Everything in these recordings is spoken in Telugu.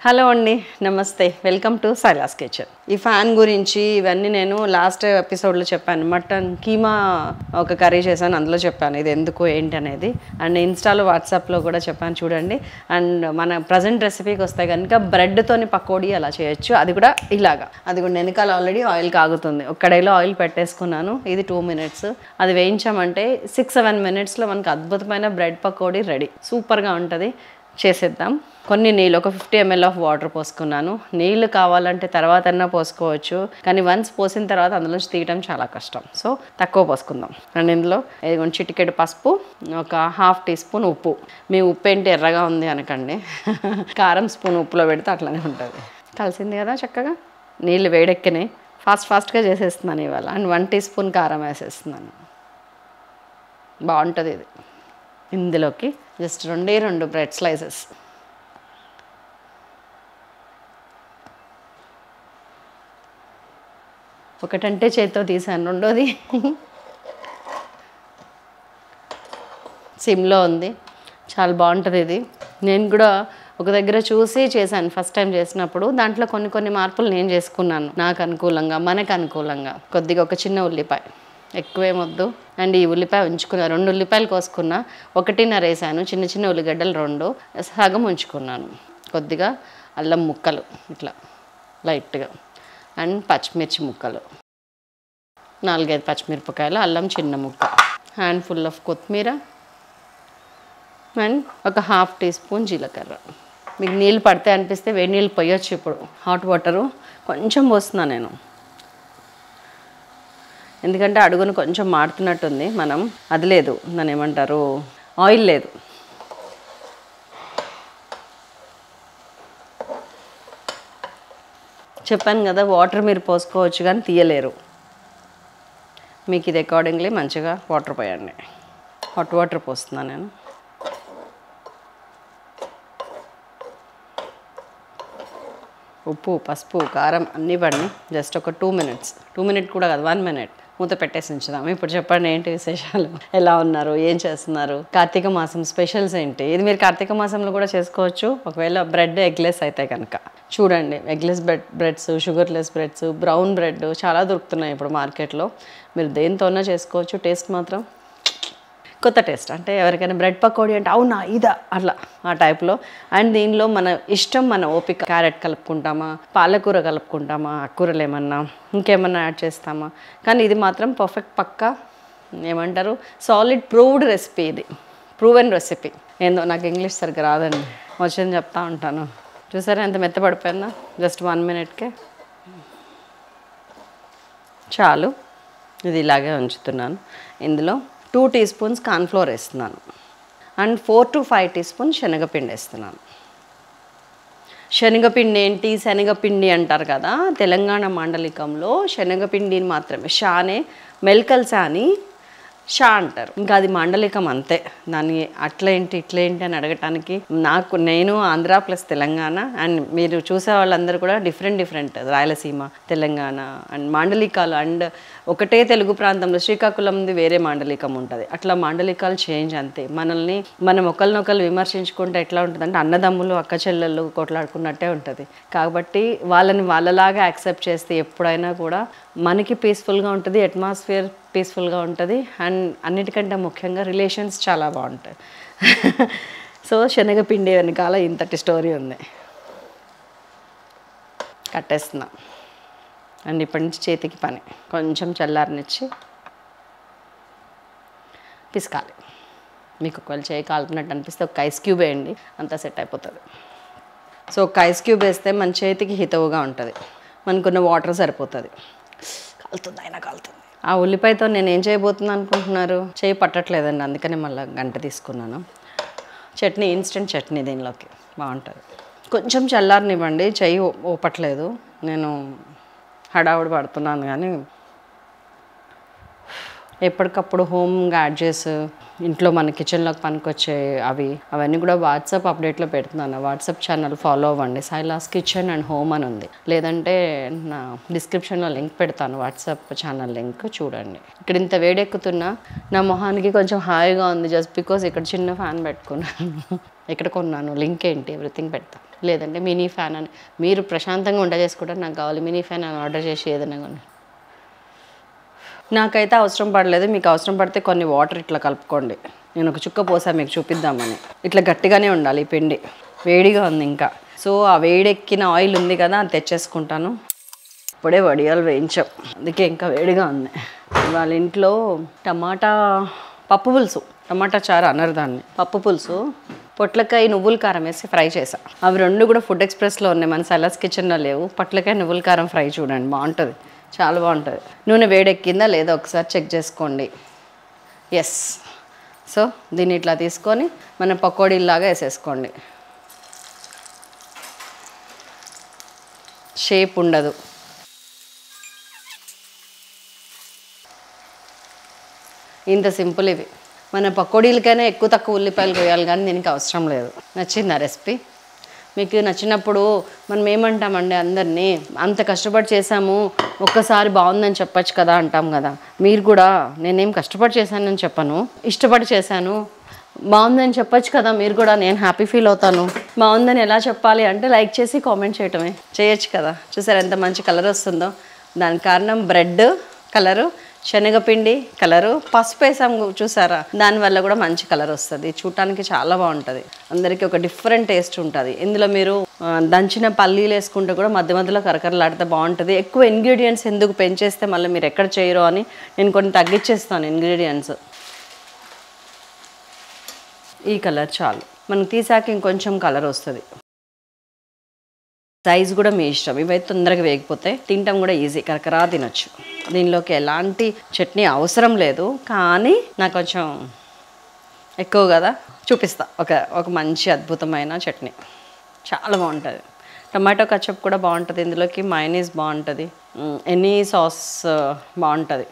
హలో అండి నమస్తే వెల్కమ్ టు సైలాస్ కిచెన్ ఈ ఫ్యాన్ గురించి ఇవన్నీ నేను లాస్ట్ ఎపిసోడ్లో చెప్పాను మటన్ కీమా ఒక కర్రీ చేశాను అందులో చెప్పాను ఇది ఎందుకు ఏంటి అనేది అండ్ ఇన్స్టాలో వాట్సాప్లో కూడా చెప్పాను చూడండి అండ్ మన ప్రజెంట్ రెసిపీకి వస్తే కనుక బ్రెడ్తోని పకోడీ అలా చేయొచ్చు అది కూడా ఇలాగా అది కూడా వెనకాల ఆల్రెడీ ఆయిల్ కాగుతుంది ఒక కడాయిలో ఆయిల్ పెట్టేసుకున్నాను ఇది టూ మినిట్స్ అది వేయించామంటే సిక్స్ సెవెన్ మినిట్స్లో మనకు అద్భుతమైన బ్రెడ్ పకోడీ రెడీ సూపర్గా ఉంటుంది చేసేద్దాం కొన్ని నీళ్ళు ఒక ఫిఫ్టీ ఎంఎల్ ఆఫ్ వాటర్ పోసుకున్నాను నీళ్ళు కావాలంటే తర్వాత అన్నా పోసుకోవచ్చు కానీ వన్స్ పోసిన తర్వాత అందులోంచి తీయడం చాలా కష్టం సో తక్కువ పోసుకుందాం అండ్ ఇందులో ఇది చిటికెడు పసుపు ఒక హాఫ్ టీ స్పూన్ ఉప్పు మీ ఉప్పు ఏంటి ఎర్రగా ఉంది అనకండి కారం స్పూన్ ఉప్పులో పెడితే అట్లనే ఉంటుంది కలిసింది కదా చక్కగా నీళ్ళు వేడెక్కినాయి ఫాస్ట్ ఫాస్ట్గా చేసేస్తున్నాను ఇవాళ అండ్ వన్ టీ స్పూన్ కారం వేసేస్తున్నాను బాగుంటుంది ఇది ఇందులోకి జస్ట్ రెండే రెండు బ్రెడ్ స్లైసెస్ ఒకటంటే చేతితో తీసాను రెండోది సిమ్లో ఉంది చాలా బాగుంటుంది ఇది నేను కూడా ఒక దగ్గర చూసి చేశాను ఫస్ట్ టైం చేసినప్పుడు దాంట్లో కొన్ని కొన్ని మార్పులు నేను చేసుకున్నాను నాకు అనుకూలంగా మనకు అనుకూలంగా కొద్దిగా ఒక చిన్న ఉల్లిపాయ ఎక్కువేమొద్దు అండ్ ఈ ఉల్లిపాయ ఉంచుకున్నా రెండు ఉల్లిపాయలు కోసుకున్నా ఒకటిన్నర వేసాను చిన్న చిన్న ఉల్లిగడ్డలు రెండు సగం ఉంచుకున్నాను కొద్దిగా అల్లం ముక్కలు ఇట్లా లైట్గా అండ్ పచ్చిమిర్చి ముక్కలు నాలుగైదు పచ్చిమిరపకాయలు అల్లం చిన్న ముక్క హ్యాండ్ ఫుల్ ఆఫ్ కొత్తిమీర అండ్ ఒక హాఫ్ టీ స్పూన్ జీలకర్ర మీకు నీళ్ళు పడితే అనిపిస్తే వేడి నీళ్ళు పోయొచ్చు ఇప్పుడు హాట్ వాటరు కొంచెం పోస్తున్నాను నేను ఎందుకంటే అడుగును కొంచెం మాడుతున్నట్టుంది మనం అది లేదు దాన్ని ఏమంటారు ఆయిల్ లేదు చెప్పాను కదా వాటర్ మీరు పోసుకోవచ్చు కానీ తీయలేరు మీకు ఇది అకార్డింగ్లీ మంచిగా వాటర్ పోయండి హాట్ వాటర్ పోస్తున్నాను నేను ఉప్పు పసుపు కారం అన్నీ పడినాయి జస్ట్ ఒక టూ మినిట్స్ టూ మినిట్ కూడా కాదు వన్ మినిట్ మూత పెట్టేసి ఉంచుదాం ఇప్పుడు చెప్పండి ఏంటి విశేషాలు ఎలా ఉన్నారు ఏం చేస్తున్నారు కార్తీక మాసం స్పెషల్స్ ఏంటి ఇది మీరు కార్తీక మాసంలో కూడా చేసుకోవచ్చు ఒకవేళ బ్రెడ్ ఎగ్లెస్ అయితే కనుక చూడండి eggless bread breads sugarless breads brown bread చాలా దొరుకుతున్నాయి ఇప్పుడు మార్కెట్లో మీరు దేనితోనే చేసుకోవచ్చు టేస్ట్ మాత్రం కొత్త టేస్ట్ అంటే ఎవరికైనా బ్రెడ్ పకోడీ అంటే అవునా ఇదా అట్లా ఆ టైప్లో అండ్ దీనిలో మన ఇష్టం మన ఓపిక క్యారెట్ కలుపుకుంటామా పాలకూర కలుపుకుంటామా కూరలు ఏమన్నా ఇంకేమన్నా యాడ్ చేస్తామా కానీ ఇది మాత్రం పర్ఫెక్ట్ పక్కా ఏమంటారు సాలిడ్ ప్రూవ్డ్ రెసిపీ ఇది ప్రూవెన్ రెసిపీ ఏందో నాకు ఇంగ్లీష్ సరిగ్గా రాదండి వచ్చింది చెప్తా ఉంటాను చూసారా ఎంత మెత్తపడిపోయిందా జస్ట్ వన్ మినిట్కే చాలు ఇది ఇలాగే ఉంచుతున్నాను ఇందులో టూ టీ స్పూన్స్ కార్న్ఫ్లోర్ వేస్తున్నాను and four to five tea spoon శనగపిండి వేస్తున్నాను శనగపిండి ఏంటి శనగపిండి అంటారు కదా తెలంగాణ మాండలికంలో శనగపిండిని మాత్రమే షానే మెల్కల్సా అని షా అంటారు ఇంకా అది మాండలికం అంతే దాన్ని అట్లేంటి ఇట్లేంటి అని అడగటానికి నాకు నేను ఆంధ్ర ప్లస్ తెలంగాణ అండ్ మీరు చూసే వాళ్ళందరూ కూడా different different Rayalaseema Telangana and మాండలికాలు అండ్ ఒకటే తెలుగు ప్రాంతంలో శ్రీకాకుళంది వేరే మాండలికం ఉంటుంది అట్లా మాండలికాలు చేంజ్ అంతే మనల్ని మనం ఒకరినొకరు విమర్శించుకుంటే ఎట్లా ఉంటుంది అంటే అన్నదమ్ములు అక్క చెల్లెళ్ళు కొట్లాడుకున్నట్టే ఉంటుంది కాబట్టి వాళ్ళని వాళ్ళలాగా యాక్సెప్ట్ చేస్తే ఎప్పుడైనా కూడా మనకి పీస్ఫుల్గా ఉంటుంది అట్మాస్ఫియర్ పీస్ఫుల్గా ఉంటుంది అండ్ అన్నిటికంటే ముఖ్యంగా రిలేషన్స్ చాలా బాగుంటాయి సో శనగపిండి వెనకాల ఇంతటి స్టోరీ ఉంది కట్టేస్తున్నా అండ్ ఇప్పటి నుంచి చేతికి పని కొంచెం చల్లారనిచ్చి పిసకాలి మీకు ఒకవేళ చేయి కాలుతున్నట్టు అనిపిస్తే ఒక ఐస్ క్యూబ్ వేయండి అంతా సెట్ అయిపోతుంది సో ఒక ఐస్ క్యూబ్ వేస్తే మన చేతికి హితవుగా ఉంటుంది మనకున్న వాటర్ సరిపోతుంది కాలుతుంది అయినా కాలుతుంది ఆ ఉల్లిపాయతో నేను ఏం చేయబోతున్నాను అనుకుంటున్నారు చేయి పట్టట్లేదండి అందుకనే మళ్ళీ గంట తీసుకున్నాను చట్నీ ఇన్స్టెంట్ చట్నీ దీనిలోకి బాగుంటుంది కొంచెం చల్లారనివ్వండి చెయ్యి ఊ- ఊపట్లేదు నేను హడావుడి పడుతున్నాను కానీ ఎప్పటికప్పుడు హోమ్ గ్యాడ్జెట్స్ ఇంట్లో మన కిచెన్లోకి పనికొచ్చే అవి అవన్నీ కూడా వాట్సాప్ అప్డేట్లో పెడుతున్నాను వాట్సాప్ ఛానల్ ఫాలో అవ్వండి సైలాస్ కిచెన్ అండ్ హోమ్ అని ఉంది లేదంటే నా డిస్క్రిప్షన్లో లింక్ పెడతాను వాట్సాప్ ఛానల్ లింక్ చూడండి ఇక్కడ ఇంత వేడెక్కుతున్నా నా మొహానికి కొంచెం హాయిగా ఉంది జస్ట్ బికాస్ ఇక్కడ చిన్న ఫ్యాన్ పెట్టుకున్నాను ఎక్కడ కొన్నాను లింక్ ఏంటి ఎవ్రీథింగ్ పెడతాను లేదంటే మినీ ఫ్యాన్ అని మీరు ప్రశాంతంగా వంట చేసుకుంటారు నాకు కావాలి మినీ ఫ్యాన్ అని ఆర్డర్ చేసి ఏదైనా కొన్ని నాకైతే అవసరం పడలేదు మీకు అవసరం పడితే కొన్ని వాటర్ ఇట్లా కలుపుకోండి నేను ఒక చుక్క పోసా మీకు చూపిద్దామని ఇట్లా గట్టిగానే ఉండాలి ఈ పిండి వేడిగా ఉంది ఇంకా సో ఆ వేడెక్కిన ఆయిల్ ఉంది కదా అది తెచ్చేసుకుంటాను ఇప్పుడే వడియాలు వేయించాం అందుకే ఇంకా వేడిగా ఉంది వాళ్ళ ఇంట్లో టమాటా పప్పు పులుసు టమాటా చారు అనరు దాన్ని పప్పు పులుసు పొట్లకాయ నువ్వుల కారం వేసి ఫ్రై చేసా అవి రెండు కూడా ఫుడ్ ఎక్స్ప్రెస్లో ఉన్నాయి మన సలాస్ కిచెన్లో లేవు పొట్లకాయ నువ్వుల కారం ఫ్రై చూడండి బాగుంటుంది చాలా బాగుంటుంది నూనె వేడెక్కిందా లేదా ఒకసారి చెక్ చేసుకోండి ఎస్ సో దీన్ని ఇట్లా తీసుకొని మన పకోడీలాగా వేసేసుకోండి షేప్ ఉండదు ఇంత సింపుల్ ఇవి మన పకోడీలకైనా ఎక్కువ తక్కువ ఉల్లిపాయలు కొయ్యాలి కానీ దీనికి అవసరం లేదు నచ్చిందా రెసిపీ మీకు నచ్చినప్పుడు మనం ఏమంటామండి అందరినీ అంత కష్టపడి చేసాము ఒక్కసారి బాగుందని చెప్పొచ్చు కదా అంటాం కదా మీరు కూడా నేనేం కష్టపడి చేశానని చెప్పను ఇష్టపడి చేశాను బాగుందని చెప్పొచ్చు కదా మీరు కూడా నేను హ్యాపీ ఫీల్ అవుతాను బాగుందని ఎలా చెప్పాలి అంటే లైక్ చేసి కామెంట్ చేయటమే చేయొచ్చు కదా చూసారు ఎంత మంచి కలర్ వస్తుందో దానికి కారణం బ్రెడ్ కలరు శనగపిండి కలరు పసుపు వేసాం చూసారా దానివల్ల కూడా మంచి కలర్ వస్తుంది చూడటానికి చాలా బాగుంటుంది అందరికీ ఒక డిఫరెంట్ టేస్ట్ ఉంటుంది ఇందులో మీరు ఆ, దంచిన పల్లీలు వేసుకుంటే కూడా మధ్య మధ్యలో కరకరలాడితే బాగుంటుంది ఎక్కువ ఇంగ్రీడియంట్స్ ఎందుకు పెంచేస్తే మళ్ళీ మీరు ఎక్కడ చేయరు అని నేను కొన్ని తగ్గించేస్తాను ఇంగ్రీడియంట్స్ ఈ కలర్ చాలు మనం తీసాక ఇంకొంచెం కలర్ వస్తుంది సైజ్ కూడా మీ ఇష్టం ఇవైతే తొందరగా వేగిపోతాయి తినటం కూడా ఈజీ కరకరా తినొచ్చు దీనిలోకి ఎలాంటి చట్నీ అవసరం లేదు కానీ నాకు కొంచెం ఎక్కువ కదా చూపిస్తా ఒక ఒక మంచి అద్భుతమైన చట్నీ చాలా బాగుంటుంది టమాటో కచప్ కూడా బాగుంటుంది ఇందులోకి మైనీస్ బాగుంటుంది మ్, ఎనీ సాస్ బాగుంటుంది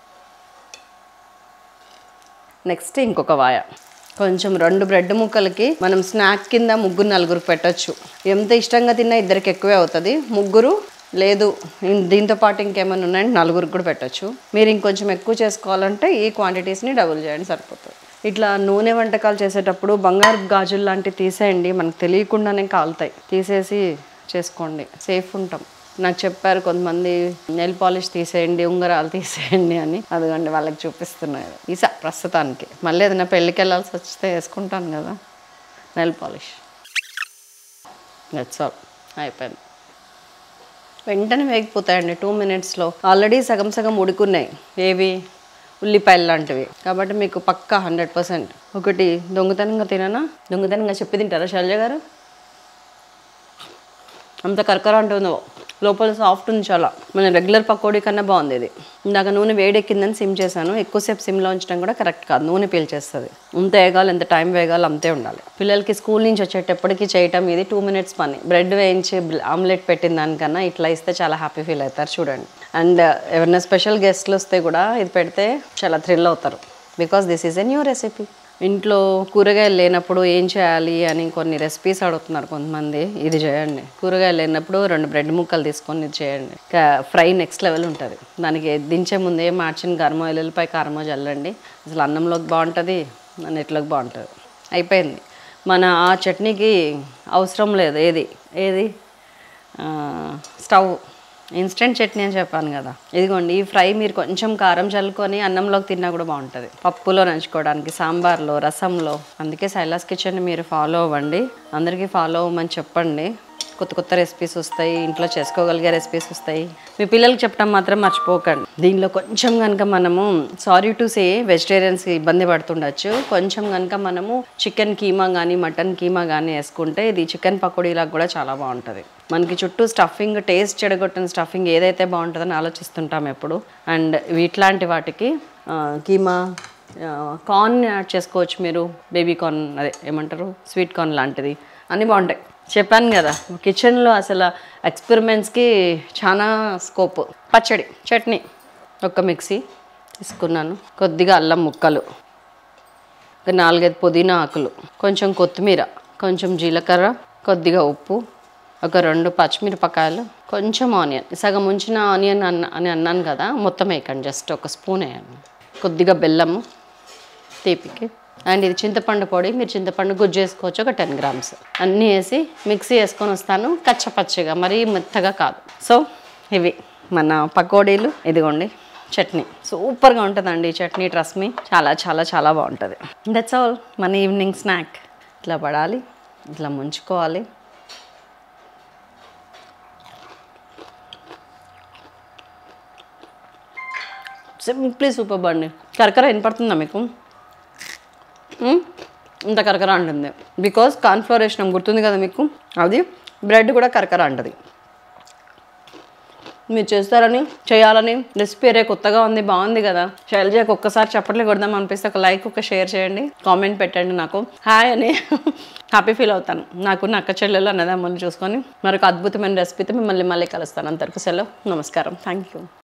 నెక్స్ట్ ఇంకొక వాయ కొంచెం రెండు బ్రెడ్ ముక్కలకి మనం స్నాక్ కింద ముగ్గురు నలుగురు పెట్టొచ్చు ఎంత ఇష్టంగా తిన్నా ఇద్దరికి ఎక్కువే అవుతుంది ముగ్గురు లేదు ఇన్- దీంతో పాటు ఇంకేమైనా ఉన్నాయంటే నలుగురికి కూడా పెట్టొచ్చు మీరు ఇంకొంచెం ఎక్కువ చేసుకోవాలంటే ఈ క్వాంటిటీస్ని డబుల్ చేయండి సరిపోతుంది ఇట్లా నూనె వంటకాలు చేసేటప్పుడు బంగారు గాజులు లాంటివి తీసేయండి మనకు తెలియకుండానే కాలుతాయి తీసేసి చేసుకోండి సేఫ్ ఉంటాం నాకు చెప్పారు కొంతమంది నెయిల్ పాలిష్ తీసేయండి ఉంగరాలు తీసేయండి అని అదిగోండి వాళ్ళకి చూపిస్తున్నాయి ఈసా ప్రస్తుతానికి మళ్ళీ ఏదైనా పెళ్ళికి వెళ్ళాల్సి వస్తే వేసుకుంటాను కదా నెయిల్ పాలిష్ దట్స్ ఆల్ అయిపోయింది వెంటనే వేగిపోతాయండి టూ మినిట్స్లో ఆల్రెడీ సగం సగం ఉడుకున్నాయి ఏవి ఉల్లిపాయలు లాంటివి కాబట్టి మీకు పక్కా హండ్రెడ్ పర్సెంట్ ఒకటి దొంగతనంగా తిననా దొంగతనంగా చెప్పి తింటారా శైలజ గారు అంత కరకర అంటుందో లోపల సాఫ్ట్ ఉంది చాలా మన రెగ్యులర్ పకోడీ కన్నా బాగుంది ఇది ఇందాక నూనె వేడెక్కిందని సిమ్ చేశాను ఎక్కువసేపు సిమ్లో ఉంచడం కూడా కరెక్ట్ కాదు నూనె పీల్చేస్తుంది ఎంత వేగాలి ఎంత టైం వేగాలి అంతే ఉండాలి పిల్లలకి స్కూల్ నుంచి వచ్చేటప్పటికి చేయటం ఇది టూ మినిట్స్ పని బ్రెడ్ వేయించి ఆమ్లెట్ పెట్టిన దానికన్నా ఇట్లా ఇస్తే చాలా హ్యాపీ ఫీల్ అవుతారు చూడండి అండ్ ఎవరైనా స్పెషల్ గెస్ట్లు వస్తే కూడా ఇది పెడితే చాలా థ్రిల్ అవుతారు because this is a new recipe ఇంట్లో కూరగాయలు లేనప్పుడు ఏం చేయాలి అని కొన్ని రెసిపీస్ అడుగుతున్నారు కొంతమంది ఇది చేయండి కూరగాయలు లేనప్పుడు రెండు బ్రెడ్ ముక్కలు తీసుకొని ఇది చేయండి ఫ్రై నెక్స్ట్ లెవెల్ ఉంటుంది దానికి దించే ముందే మార్చిన గరమో ఎల్లుల్లిపాయ కారమో చల్లండి అసలు అన్నంలోకి బాగుంటుంది అన్నిట్లోకి బాగుంటుంది అయిపోయింది మన ఆ చట్నీకి అవసరం లేదు ఏది ఏది ఆ, స్టవ్ ఇన్స్టెంట్ చట్నీ అని చెప్పాను కదా ఇదిగోండి ఈ ఫ్రై మీరు కొంచెం కారం చల్లుకొని అన్నంలోకి తిన్నా కూడా బాగుంటుంది పప్పులో నంచుకోవడానికి సాంబార్లో రసంలో అందుకే సైలాస్ కిచెన్ మీరు ఫాలో అవ్వండి అందరికీ ఫాలో అవ్వమని చెప్పండి కొత్త కొత్త రెసిపీస్ వస్తాయి ఇంట్లో చేసుకోగలిగే రెసిపీస్ వస్తాయి మీ పిల్లలకి చెప్పడం మాత్రం మర్చిపోకండి దీనిలో కొంచెం కనుక మనము సారీ టు సే వెజిటేరియన్స్కి ఇబ్బంది పడుతుండొచ్చు కొంచెం కనుక మనము చికెన్ కీమా కానీ మటన్ కీమా కానీ వేసుకుంటే ఇది చికెన్ పకోడీలాగా కూడా చాలా బాగుంటుంది మనకి చుట్టూ స్టఫింగ్ టేస్ట్ చెడగొట్టిన స్టఫింగ్ ఏదైతే బాగుంటుందని ఆలోచిస్తుంటాం ఎప్పుడు అండ్ ఇట్లాంటి వాటికి ఆ, కీమా కార్న్ యాడ్ చేసుకోవచ్చు మీరు బేబీ కార్న్ అదే ఏమంటారు స్వీట్ కార్న్ లాంటిది అన్నీ బాగుంటాయి చెప్పాను కదా కిచెన్లో అసలు ఎక్స్పెరిమెంట్స్కి చాలా స్కోప్ పచ్చడి చట్నీ ఒక మిక్సీ తీసుకున్నాను కొద్దిగా అల్లం ముక్కలు ఒక నాలుగైదు పుదీనా ఆకులు కొంచెం కొత్తిమీర కొంచెం జీలకర్ర కొద్దిగా ఉప్పు ఒక రెండు పచ్చిమిరపకాయలు కొంచెం ఆనియన్ సగం ఉంచిన ఆనియన్ అన్న అని అన్నాను కదా మొత్తం వేయకండి జస్ట్ ఒక స్పూన్ వేయండి కొద్దిగా బెల్లము తీపికి అండ్ ఇది చింతపండు పొడి మీరు చింతపండు గుజ్జు వేసుకోవచ్చు ఒక టెన్ గ్రామ్స్ అన్నీ వేసి మిక్సీ వేసుకొని వస్తాను కచ్చపచ్చగా మరీ మెత్తగా కాదు సో ఇవి మన పకోడీలు ఇదిగోండి చట్నీ సూపర్గా ఉంటుందండి ఈ చట్నీ ట్రస్ట్ మీ చాలా చాలా చాలా బాగుంటుంది దట్స్ ఆల్ మన ఈవినింగ్ స్నాక్ ఇట్లా పడాలి ఇట్లా ముంచుకోవాలి సింప్లీ సూపర్ బండి కరకర వినపడుతుందా మీకు మ్మ్? ఇంత కరకర అంటుంది బికాస్ కార్న్ఫ్లోర్ వేసినాం గుర్తుంది కదా మీకు అది బ్రెడ్ కూడా కరకర అంటది మీరు చేస్తారని చేయాలని రెసిపీ రే కొత్తగా ఉంది బాగుంది కదా శైలజకి ఒక్కసారి చప్పట్లు కొడదాం అనిపిస్తే ఒక లైక్ ఒక షేర్ చేయండి కామెంట్ పెట్టండి నాకు హాయ్ అని హ్యాపీ ఫీల్ అవుతాను నాకు నా అక్క చెల్లెలు అన్నదమ్ములు చూసుకొని మరొక అద్భుతమైన రెసిపీతో మిమ్మల్ని మళ్ళీ కలుస్తాను అంతవరకు సెలవు నమస్కారం థ్యాంక్ యూ